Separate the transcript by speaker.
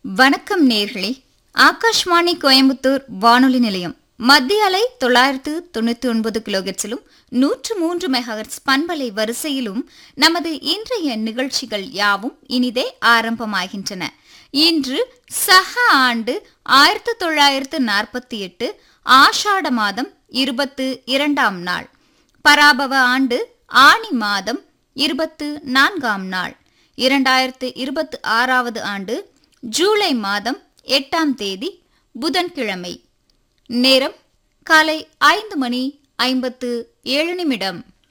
Speaker 1: வணக்கம் நேர்களே ஆகாஷ்வாணி கோயம்புத்தூர் வானொலி நிலையம் மத்திய அலை தொள்ளாயிரத்து தொண்ணூத்தி ஒன்பது கிலோகெட்ஸிலும் நூற்று மூன்று மெகாஹெர்ட்ஸ் பண்பலை வரிசையிலும் நமது இன்றைய நிகழ்ச்சிகள் யாவும் இனிதே ஆரம்பமாகின்றன இன்று சக ஆண்டு ஆயிரத்து தொள்ளாயிரத்து நாற்பத்தி எட்டு ஆஷாட மாதம் இருபத்து இரண்டாம் நாள் பராபவ ஆண்டு ஆணி மாதம் இருபத்து நான்காம் நாள் இரண்டாயிரத்து இருபத்து ஆறாவது ஆண்டு ஜூலை மாதம் எட்டாம் தேதி புதன்கிழமை நேரம் காலை ஐந்து மணி ஐம்பத்து ஏழு நிமிடம்